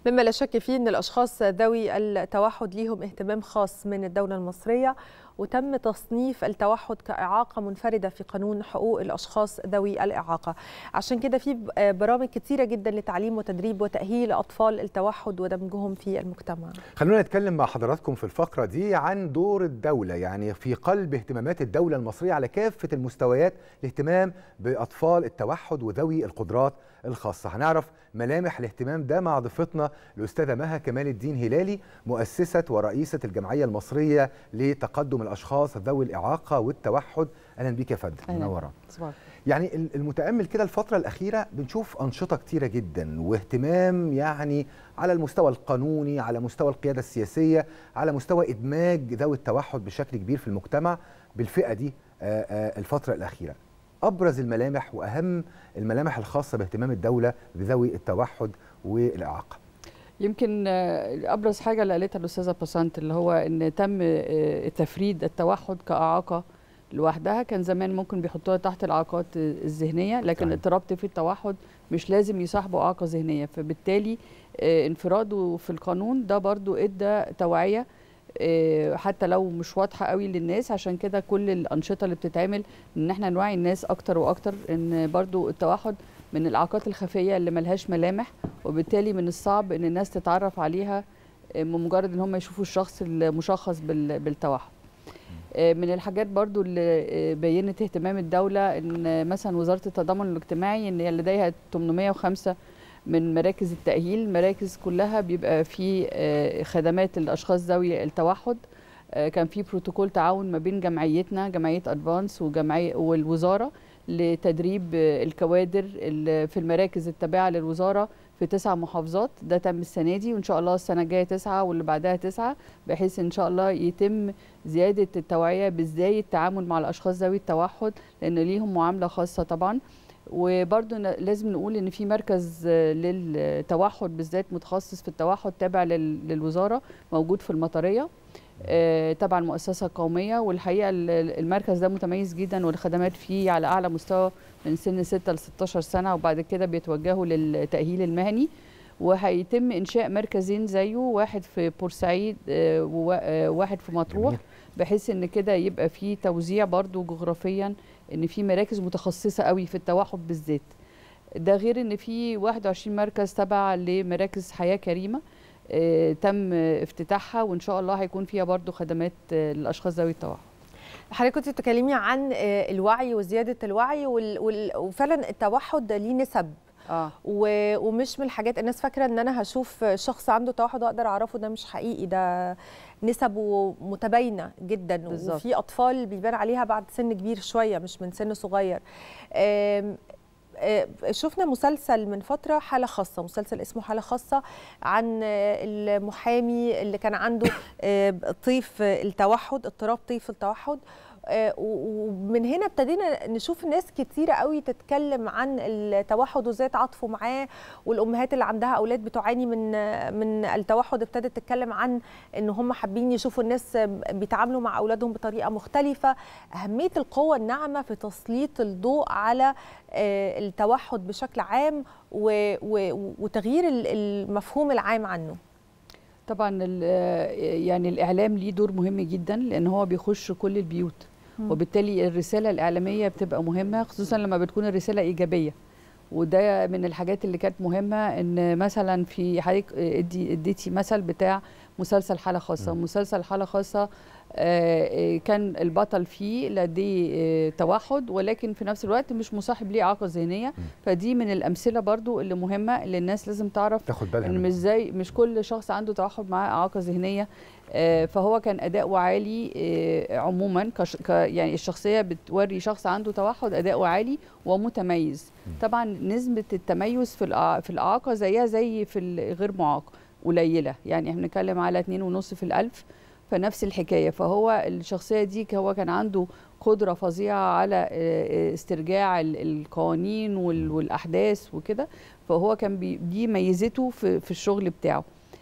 مما لا شك فيه ان الاشخاص ذوي التوحد ليهم اهتمام خاص من الدوله المصريه وتم تصنيف التوحد كإعاقة منفردة في قانون حقوق الأشخاص ذوي الإعاقة عشان كده في برامج كتيرة جدا لتعليم وتدريب وتأهيل أطفال التوحد ودمجهم في المجتمع خلونا نتكلم مع حضراتكم في الفقرة دي عن دور الدولة يعني في قلب اهتمامات الدولة المصرية على كافة المستويات الاهتمام بأطفال التوحد وذوي القدرات الخاصة هنعرف ملامح الاهتمام ده مع ضيفتنا الأستاذة مها كمال الدين هلالي مؤسسة ورئيسة الجمعية المصرية لتقدم الأشخاص ذوي الإعاقة والتوحد أهلا بيك يا فندم منورة يعني المتأمل كده الفترة الأخيرة بنشوف أنشطة كتيرة جدا واهتمام يعني على المستوى القانوني على مستوى القيادة السياسية على مستوى إدماج ذوي التوحد بشكل كبير في المجتمع بالفئة دي الفترة الأخيرة ابرز الملامح واهم الملامح الخاصه باهتمام الدوله بذوي التوحد والاعاقه يمكن ابرز حاجه اللي قالتها الاستاذه باسانت اللي هو ان تم تفريد التوحد كاعاقه لوحدها كان زمان ممكن بيحطوها تحت الاعاقات الذهنيه لكن اضطراب في التوحد مش لازم يصاحبه اعاقه ذهنيه فبالتالي انفراده في القانون ده برضو ادى توعيه حتى لو مش واضحه قوي للناس عشان كده كل الانشطه اللي بتتعمل ان احنا نوعي الناس اكتر واكتر ان برضو التوحد من الاعاقات الخفيه اللي ملهاش ملامح وبالتالي من الصعب ان الناس تتعرف عليها بمجرد ان هم يشوفوا الشخص المشخص بالتوحد من الحاجات برضو اللي بينت اهتمام الدولة ان مثلا وزارة التضامن الاجتماعي ان لديها 805 من مراكز التأهيل المراكز كلها بيبقى في خدمات للأشخاص ذوي التوحد كان في بروتوكول تعاون ما بين جمعيتنا جمعية أدفانس وجمعية والوزارة لتدريب الكوادر في المراكز التابعة للوزارة في تسع محافظات ده تم السنة دي وإن شاء الله السنة الجاية تسعة واللي بعدها تسعة بحيث إن شاء الله يتم زيادة التوعية بإزاي التعامل مع الأشخاص ذوي التوحد لأن ليهم معاملة خاصة طبعاً وبرضه لازم نقول ان في مركز للتوحد بالذات متخصص في التوحد تابع للوزاره موجود في المطريه تبع المؤسسه القوميه والحقيقه المركز ده متميز جدا والخدمات فيه على اعلى مستوى من سن 6 ل 16 سنه وبعد كده بيتوجهوا للتاهيل المهني وهيتم انشاء مركزين زيه واحد في بورسعيد وواحد في مطروح بحيث ان كده يبقى في توزيع برضو جغرافيا ان في مراكز متخصصه قوي في التوحد بالذات ده غير ان في 21 مركز تبع لمراكز حياه كريمه آه تم افتتاحها وان شاء الله هيكون فيها برضو خدمات آه للاشخاص ذوي التوحد حضرتك كنت بتتكلمي عن آه الوعي وزياده الوعي وفعلا التوحد ليه نسب آه. ومش من الحاجات الناس فاكره ان انا هشوف شخص عنده توحد واقدر اعرفه ده مش حقيقي ده نسبه متباينه جدا بالزبط. وفي اطفال بيبان عليها بعد سن كبير شويه مش من سن صغير شفنا مسلسل من فتره حاله خاصه مسلسل اسمه حاله خاصه عن المحامي اللي كان عنده طيف التوحد اضطراب طيف التوحد ومن هنا ابتدينا نشوف ناس كتيره قوي تتكلم عن التوحد وازاي يتعاطفوا معاه والامهات اللي عندها اولاد بتعاني من من التوحد ابتدت تتكلم عن ان هم حابين يشوفوا الناس بيتعاملوا مع اولادهم بطريقه مختلفه اهميه القوه الناعمه في تسليط الضوء على التوحد بشكل عام وتغيير المفهوم العام عنه طبعا يعني الاعلام ليه دور مهم جدا لان هو بيخش كل البيوت وبالتالي الرساله الاعلاميه بتبقى مهمه خصوصا لما بتكون الرساله ايجابيه وده من الحاجات اللي كانت مهمه ان مثلا في حضرتك ادي اديتي مثل بتاع مسلسل حاله خاصه م. مسلسل حاله خاصه كان البطل فيه لديه توحد ولكن في نفس الوقت مش مصاحب ليه اعاقه ذهنيه فدي من الامثله برضو اللي مهمه اللي الناس لازم تعرف تاخد بالها ان مش زي مش كل شخص عنده توحد معاه اعاقه ذهنيه فهو كان اداؤه عالي عموما يعني الشخصيه بتوري شخص عنده توحد اداؤه عالي ومتميز طبعا نسبه التميز في في الاعاقه زيها زي في الغير معاق قليله يعني احنا بنتكلم على 2.5 في الالف فنفس الحكايه فهو الشخصيه دي هو كان عنده قدره فظيعه على استرجاع القوانين والاحداث وكده فهو كان دي ميزته في, في الشغل بتاعه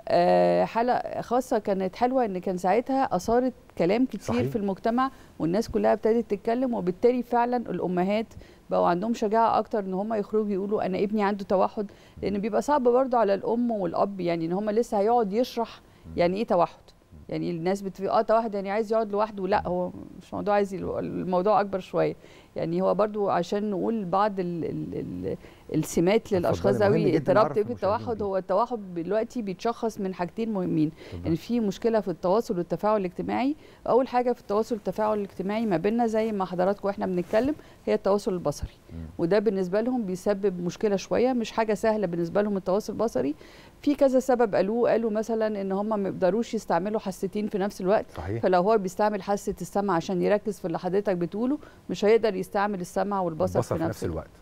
آه، حاله خاصه كانت حلوه ان كان ساعتها اثارت كلام كتير صحيح. صحيح. في المجتمع والناس كلها ابتدت تتكلم وبالتالي فعلا الامهات بقوا عندهم شجاعه اكتر ان هم يخرجوا يقولوا انا ابني عنده توحد لان بيبقى صعب برضه على الام والاب يعني ان هم لسه هيقعد يشرح يعني ايه توحد يعني الناس بتقول اه توحد يعني عايز يقعد لوحده لا هو مش موضوع عايز يل- الموضوع اكبر شويه يعني هو برضو عشان نقول بعض ال ال ال السمات للاشخاص اتفضلي، مهم ذوي جداً اضطراب نعرف تيب المشاهدين التوحد بيه. هو التوحد دلوقتي بيتشخص من حاجتين مهمين اتفضلي. ان في مشكله في التواصل والتفاعل الاجتماعي اول حاجه في التواصل والتفاعل الاجتماعي ما بيننا زي ما حضراتكم واحنا بنتكلم هي التواصل البصري مم. وده بالنسبه لهم بيسبب مشكله شويه مش حاجه سهله بالنسبه لهم التواصل البصري في كذا سبب قالوه قالوا مثلا ان هم ما يقدروش يستعملوا حستين في نفس الوقت صحيح فلو هو بيستعمل حاسه السمع عشان يركز في اللي حضرتك بتقوله مش هيقدر يستعمل السمع والبصر البصر في نفس الوقت الوقت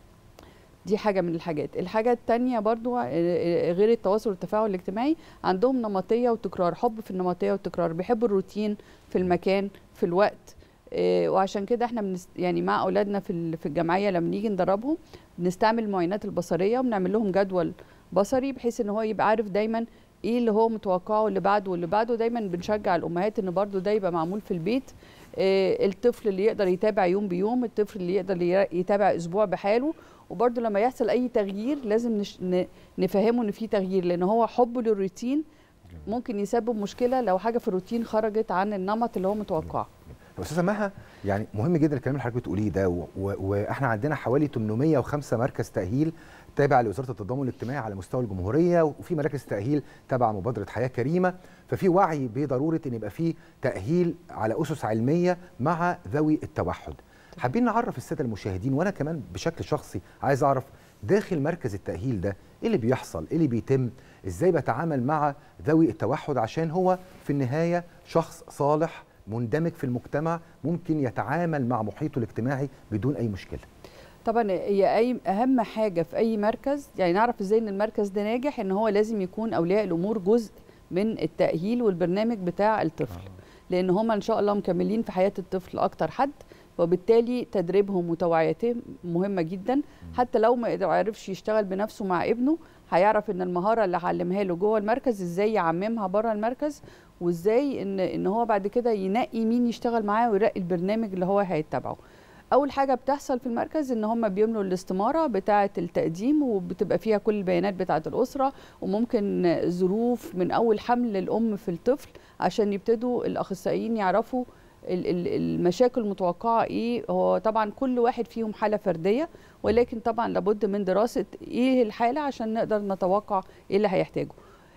دي حاجه من الحاجات الحاجه التانية برضو آه، آه، غير التواصل والتفاعل الاجتماعي عندهم نمطيه وتكرار حب في النمطيه والتكرار بيحبوا الروتين في المكان في الوقت آه، وعشان كده احنا بنست... يعني مع اولادنا في ال- في الجمعيه لما نيجي ندربهم بنستعمل المعاينات البصريه وبنعمل لهم جدول بصري بحيث ان هو يبقى عارف دايما ايه اللي هو متوقعه واللي بعده واللي بعده دايما بنشجع الامهات ان برضو ده يبقى معمول في البيت آه، الطفل اللي يقدر يتابع يوم بيوم الطفل اللي يقدر ي- يتابع اسبوع بحاله وبرضه لما يحصل اي تغيير لازم نش... ن... نفهمه ان في تغيير لان هو حبه للروتين ممكن يسبب مشكله لو حاجه في الروتين خرجت عن النمط اللي هو متوقعه طب استاذه مها يعني مهم جدا الكلام اللي حضرتك بتقوليه ده و- و- واحنا عندنا حوالي 805 مركز تاهيل تابع لوزاره التضامن الاجتماعي على مستوى الجمهوريه وفي مراكز تاهيل تبع مبادره حياه كريمه ففي وعي بضروره ان يبقى في تاهيل على اسس علميه مع ذوي التوحد حابين نعرف الساده المشاهدين وانا كمان بشكل شخصي عايز اعرف داخل مركز التاهيل ده ايه اللي بيحصل ايه اللي بيتم ازاي بتعامل مع ذوي التوحد عشان هو في النهايه شخص صالح مندمج في المجتمع ممكن يتعامل مع محيطه الاجتماعي بدون اي مشكله طبعا هي اي اهم حاجه في اي مركز يعني نعرف ازاي ان المركز ده ناجح ان هو لازم يكون اولياء الامور جزء من التاهيل والبرنامج بتاع الطفل لان هم ان شاء الله مكملين في حياه الطفل اكتر حد وبالتالي تدريبهم وتوعيتهم مهمه جدا حتى لو ما قدر- عرفش يشتغل بنفسه مع ابنه هيعرف ان المهاره اللي علمها له جوه المركز ازاي يعممها بره المركز وازاي ان ان هو بعد كده ينقي مين يشتغل معاه ويرقي البرنامج اللي هو هيتبعه اول حاجه بتحصل في المركز ان هم بيملوا الاستماره بتاعه التقديم وبتبقى فيها كل البيانات بتاعه الاسره وممكن ظروف من اول حمل الام في الطفل عشان يبتدوا الاخصائيين يعرفوا ال- ال- المشاكل المتوقعه ايه هو طبعا كل واحد فيهم حاله فرديه ولكن طبعا لابد من دراسه ايه الحاله عشان نقدر نتوقع ايه اللي هيحتاجه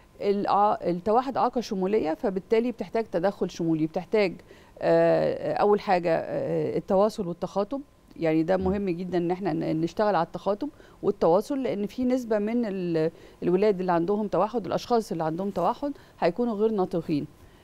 الع- التوحد اعاقه شموليه فبالتالي بتحتاج تدخل شمولي بتحتاج آه، اول حاجه آه، التواصل والتخاطب يعني ده مهم جدا ان احنا ن- نشتغل على التخاطب والتواصل لان في نسبه من ال- الولاد اللي عندهم توحد الاشخاص اللي عندهم توحد هيكونوا غير ناطقين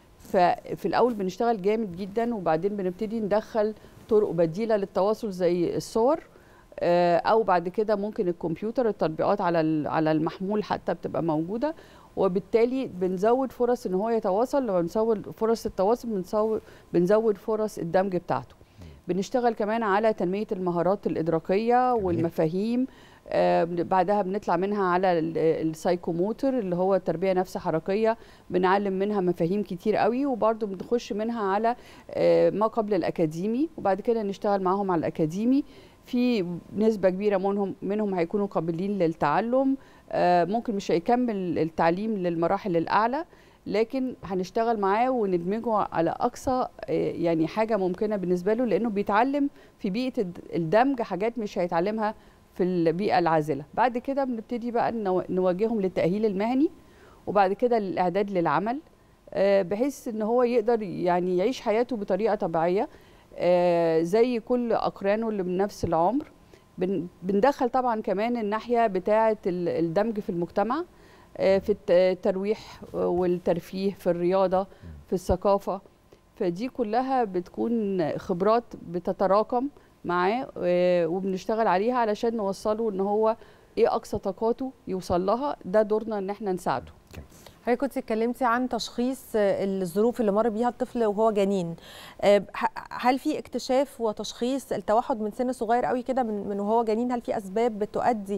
ففي الاول بنشتغل جامد جدا وبعدين بنبتدي ندخل طرق بديله للتواصل زي الصور آه، او بعد كده ممكن الكمبيوتر التطبيقات على ال- على المحمول حتى بتبقى موجوده وبالتالي بنزود فرص ان هو يتواصل لما بنزود فرص التواصل بنزود بنزود فرص الدمج بتاعته بنشتغل كمان على تنميه المهارات الادراكيه والمفاهيم آه، بن- بعدها بنطلع منها على ال- السايكوموتر اللي هو التربيه نفس حركيه بنعلم منها مفاهيم كتير قوي وبرضه بنخش منها على آه، ما قبل الاكاديمي وبعد كده نشتغل معاهم على الاكاديمي في نسبة كبيرة منهم منهم هيكونوا قابلين للتعلم آه، ممكن مش هيكمل التعليم للمراحل الأعلى لكن هنشتغل معاه وندمجه على أقصى آه، يعني حاجة ممكنة بالنسبة له لأنه بيتعلم في بيئة الد- الدمج حاجات مش هيتعلمها في البيئة العازلة بعد كده بنبتدي بقى نو- نوجههم للتأهيل المهني وبعد كده للإعداد للعمل آه، بحيث ان هو يقدر يعني يعيش حياته بطريقه طبيعيه آه، زي كل اقرانه اللي من نفس العمر بن- بندخل طبعا كمان الناحيه بتاعه ال- الدمج في المجتمع آه، في الت- الترويح والترفيه في الرياضه في الثقافه فدي كلها بتكون خبرات بتتراكم معاه آه، وبنشتغل عليها علشان نوصله ان هو ايه اقصى طاقاته يوصل لها ده دورنا ان احنا نساعده حضرتك كنت اتكلمتي عن تشخيص آه، الظروف اللي مر بيها الطفل وهو جنين آه، ه- هل في اكتشاف وتشخيص التوحد من سن صغير قوي كده من من وهو جنين هل في اسباب بتؤدي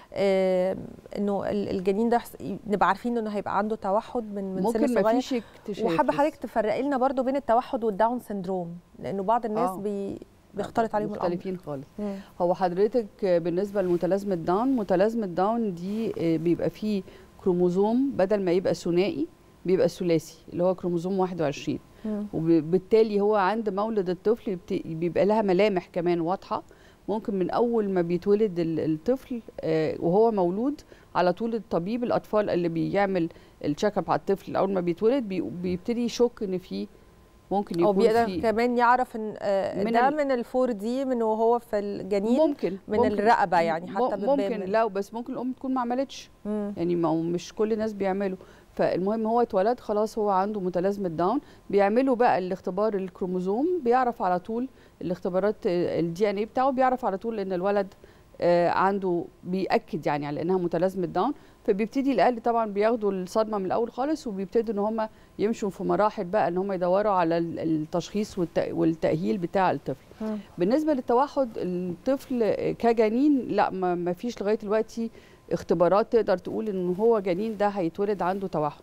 آه، انه ال- الجنين ده حس- نبقى عارفين انه هيبقى عنده توحد من من ممكن سن ما صغير فيش اكتشاف وحابه لسه. حضرتك تفرقي لنا برضو بين التوحد والداون سندروم لانه بعض الناس آه. بي بيختلط عليهم الامر مختلفين خالص مم. هو حضرتك بالنسبه لمتلازمه داون متلازمه داون دي آه، بيبقى فيه كروموزوم بدل ما يبقى ثنائي بيبقى ثلاثي اللي هو كروموزوم 21 مم. وبالتالي هو عند مولد الطفل بت- بيبقى لها ملامح كمان واضحه ممكن من اول ما بيتولد ال- الطفل آه، وهو مولود على طول الطبيب الاطفال اللي بيعمل التشيك اب على الطفل اول ما بيتولد بي- بيبتدي يشك ان في ممكن او يكون بيقدر في كمان يعرف ان آه، من ده ال- من الفور دي من وهو في الجنين ممكن من ممكن الرقبة يعني حتى مم- بتبان ممكن من- لا بس ممكن الام تكون ما عملتش مم. يعني ما هو مش كل الناس بيعملوا فالمهم هو اتولد خلاص هو عنده متلازمه داون بيعملوا بقى الاختبار الكروموزوم بيعرف على طول الاختبارات الدي ان اي بتاعه بيعرف على طول ان الولد آه، عنده بيأكد يعني على انها متلازمه داون فبيبتدي الاهل طبعا بياخدوا الصدمه من الاول خالص وبيبتدوا ان هم يمشوا في مراحل بقى ان هم يدوروا على ال- التشخيص والت- والتأهيل بتاع الطفل مم. بالنسبه للتوحد الطفل كجنين لا ما ما فيش لغايه دلوقتي اختبارات تقدر تقول ان هو جنين ده هيتولد عنده توحد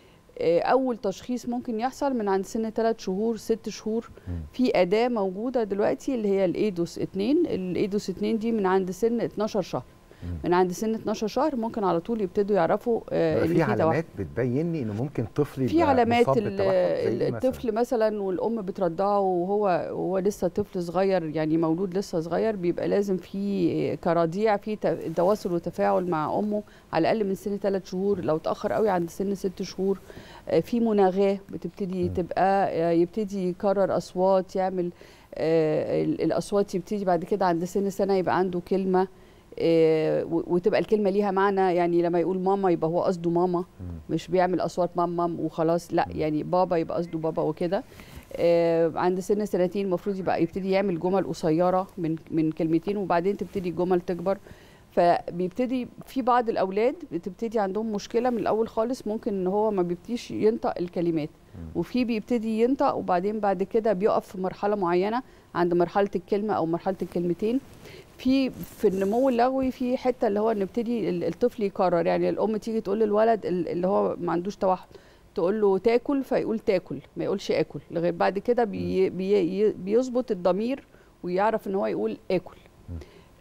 آه، اول تشخيص ممكن يحصل من عند سن 3 شهور 6 شهور مم. في اداه موجوده دلوقتي اللي هي الايدوس 2 الايدوس 2 دي من عند سن 12 شهر مم. من عند سن 12 شهر ممكن على طول يبتدوا يعرفوا آه، بقى ان في في توحد علامات بتبين لي انه ممكن طفل في يبقى علامات مصاب ال- بالتوحد زي ال- إيه مثلاً؟ الطفل مثلا والام بترضعه وهو وهو لسه طفل صغير يعني مولود لسه صغير بيبقى لازم في كرضيع في ت- تواصل وتفاعل مع امه على الاقل من سن 3 شهور لو اتاخر قوي عند سن 6 شهور آه، في مناغاه بتبتدي مم. تبقى آه، يبتدي يكرر اصوات يعمل آه، ال- الاصوات يبتدي بعد كده عند سن سنه يبقى عنده كلمه آه، و- وتبقى الكلمه ليها معنى يعني لما يقول ماما يبقى هو قصده ماما مم. مش بيعمل اصوات مام مام وخلاص لا مم. يعني بابا يبقى قصده بابا وكده آه عند سن سنتين المفروض يبقى يبتدي يعمل جمل قصيره من من كلمتين وبعدين تبتدي الجمل تكبر فبيبتدي في بعض الاولاد بتبتدي عندهم مشكله من الاول خالص ممكن ان هو ما بيبتديش ينطق الكلمات مم. وفي بيبتدي ينطق وبعدين بعد كده بيقف في مرحله معينه عند مرحله الكلمه او مرحله الكلمتين في في النمو اللغوي في حته اللي هو نبتدي ال- الطفل يكرر يعني الام تيجي تقول للولد ال- اللي هو ما عندوش توحد تقول له تاكل فيقول تاكل ما يقولش اكل لغايه بعد كده بي بي بيظبط الضمير ويعرف ان هو يقول اكل مم.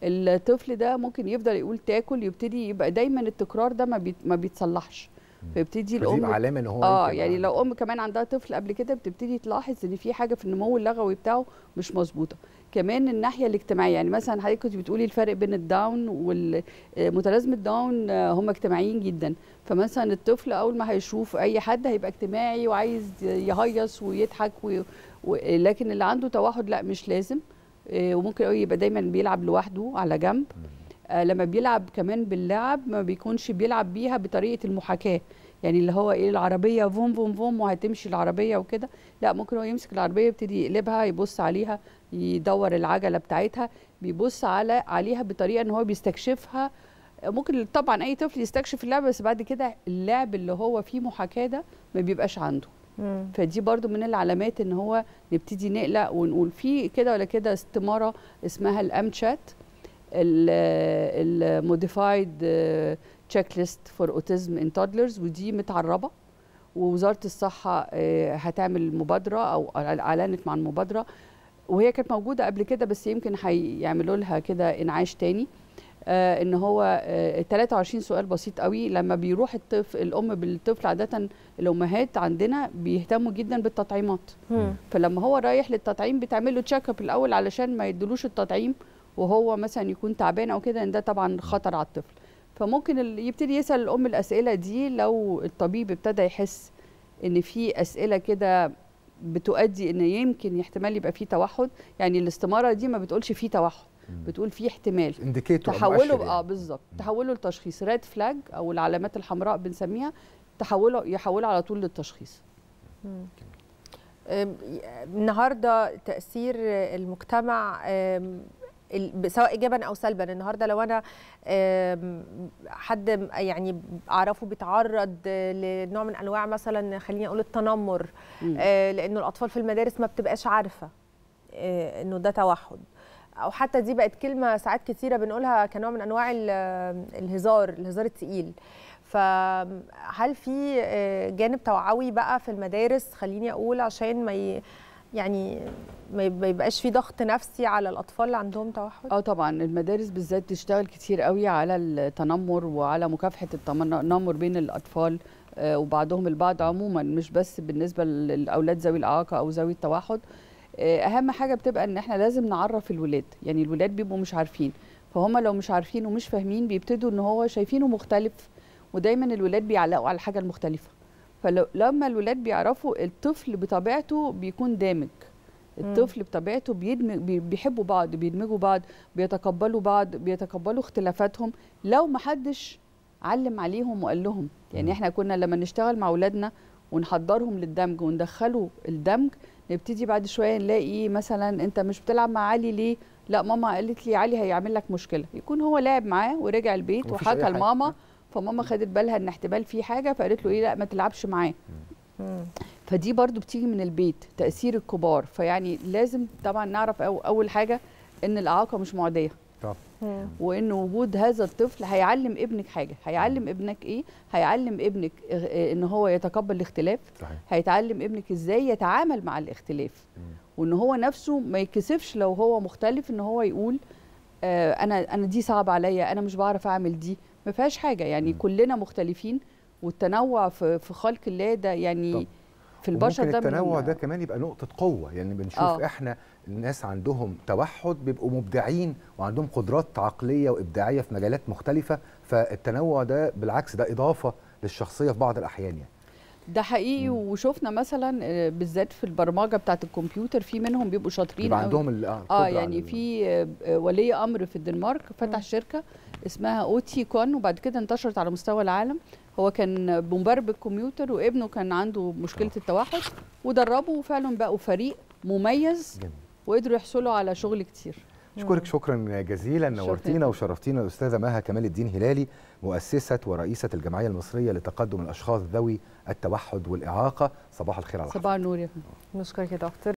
الطفل ده ممكن يفضل يقول تاكل يبتدي يبقى دايما التكرار ده ما, بيت ما بيتصلحش مم. فيبتدي فدي الام يبقى علامه ان هو اه يمكن يعني عنده- لو ام كمان عندها طفل قبل كده بتبتدي تلاحظ ان في حاجه في النمو اللغوي بتاعه مش مظبوطه كمان الناحيه الاجتماعيه يعني مثلا حضرتك كنت بتقولي الفرق بين الداون والمتلازمه داون آه، هم اجتماعيين جدا فمثلا الطفل اول ما هيشوف اي حد هيبقى اجتماعي وعايز يهيص ويضحك و... و... لكن اللي عنده توحد لا مش لازم آه، وممكن قوي يبقى دايما بيلعب لوحده على جنب آه، لما بيلعب كمان باللعب ما بيكونش بيلعب بيها بطريقه المحاكاه يعني اللي هو ايه العربيه فوم فوم فوم وهتمشي العربيه وكده لا ممكن هو يمسك العربيه يبتدي يقلبها يبص عليها يدور العجله بتاعتها بيبص على عليها بطريقه ان هو بيستكشفها ممكن طبعا اي طفل يستكشف اللعبه بس بعد كده اللعب اللي هو فيه محاكاه ده ما بيبقاش عنده مم. فدي برضو من العلامات ان هو نبتدي نقلق ونقول في كده ولا كده استماره اسمها الام شات الموديفايد تشيك ليست فور اوتيزم ان تودلرز ودي متعربه ووزاره الصحه آه، هتعمل مبادره او اعلنت مع المبادره وهي كانت موجوده قبل كده بس يمكن هيعملوا لها كده انعاش تاني آه ان هو آه 23 سؤال بسيط قوي لما بيروح الطفل الام بالطفل عاده الامهات عندنا بيهتموا جدا بالتطعيمات مم. فلما هو رايح للتطعيم بتعمل له تشيك اب الاول علشان ما يدلوش التطعيم وهو مثلا يكون تعبان او كده ان ده طبعا خطر على الطفل فممكن ال- يبتدي يسال الام الاسئله دي لو الطبيب ابتدى يحس ان في اسئله كده بتؤدي ان يمكن احتمال يبقى فيه توحد يعني الاستماره دي ما بتقولش فيه توحد مم. بتقول فيه احتمال انديكيتور أو تحوله مؤشر اه يعني. بالظبط تحوله لتشخيص ريد فلاج او العلامات الحمراء بنسميها تحوله يحوله على طول للتشخيص مم. أم، النهارده تاثير المجتمع أم، ال- سواء ايجابا او سلبا النهارده لو انا أم، حد م- يعني اعرفه بيتعرض لنوع من انواع مثلا خليني اقول التنمر مم. آه، لانه الاطفال في المدارس ما بتبقاش عارفه آه، انه ده توحد او حتى دي بقت كلمه ساعات كتيره بنقولها كنوع من انواع ال- الهزار الهزار التقيل فهل في آه، جانب توعوي بقى في المدارس خليني اقول عشان ما ي... يعني ما ي- ما يبقاش في ضغط نفسي على الاطفال اللي عندهم توحد اه طبعا المدارس بالذات تشتغل كتير قوي على التنمر وعلى مكافحه التنمر بين الاطفال آه، وبعضهم البعض عموما مش بس بالنسبه للاولاد ذوي الاعاقه او ذوي التوحد آه، اهم حاجه بتبقى ان احنا لازم نعرف الولاد يعني الولاد بيبقوا مش عارفين فهم لو مش عارفين ومش فاهمين بيبتدوا ان هو شايفينه مختلف ودايما الولاد بيعلقوا على الحاجه المختلفه فلما الولاد بيعرفوا الطفل بطبيعته بيكون دامج الطفل بطبيعته بيدمج بي- بيحبوا بعض بيدمجوا بعض بيتقبلوا بعض بيتقبلوا اختلافاتهم لو ما حدش علم عليهم وقال لهم يعني احنا كنا لما نشتغل مع اولادنا ونحضرهم للدمج وندخله الدمج نبتدي بعد شويه نلاقي مثلا انت مش بتلعب مع علي ليه لا ماما قالت لي علي هيعمل لك مشكله يكون هو لعب معاه ورجع البيت ومفيش أي وحكى حاجة. لماما فماما خدت بالها ان احتمال في حاجه فقالت له ايه لا ما تلعبش معاه مم. فدي برضو بتيجي من البيت تأثير الكبار فيعني لازم طبعا نعرف أو أول حاجة إن الإعاقة مش معدية مم. وإن وجود هذا الطفل هيعلم ابنك حاجة هيعلم ابنك إيه هيعلم ابنك إيه إن هو يتقبل الاختلاف صحيح هيتعلم ابنك إزاي يتعامل مع الاختلاف مم. وإن هو نفسه ما يكسفش لو هو مختلف إن هو يقول آه أنا أنا دي صعب عليا أنا مش بعرف أعمل دي ما فيهاش حاجة يعني مم. كلنا مختلفين والتنوع في في خلق الله ده يعني طب. في البشر وممكن ده من- التنوع ده كمان يبقى نقطة قوة يعني بنشوف آه. احنا الناس عندهم توحد بيبقوا مبدعين وعندهم قدرات عقلية وإبداعية في مجالات مختلفة فالتنوع ده بالعكس ده إضافة للشخصية في بعض الأحيان يعني ده حقيقي مم. وشفنا مثلا آه، بالذات في البرمجه بتاعه الكمبيوتر في منهم بيبقوا شاطرين يبقى قوي. عندهم ال- اه القدرة على يعني ال- في آه، آه، ولي امر في الدنمارك فتح مم. شركه اسمها او تي كون وبعد كده انتشرت على مستوى العالم هو كان مبرمج كمبيوتر وابنه كان عنده مشكله التوحد ودربه وفعلا بقوا فريق مميز جميل. وقدروا يحصلوا على شغل كتير أشكرك شكرا جزيلا شكراً. نورتينا وشرفتينا الأستاذة مها كمال الدين هلالي مؤسسة ورئيسة الجمعية المصرية لتقدم الأشخاص ذوي التوحد والإعاقة صباح الخير على حضرتك صباح النور يا فندم نشكرك يا دكتور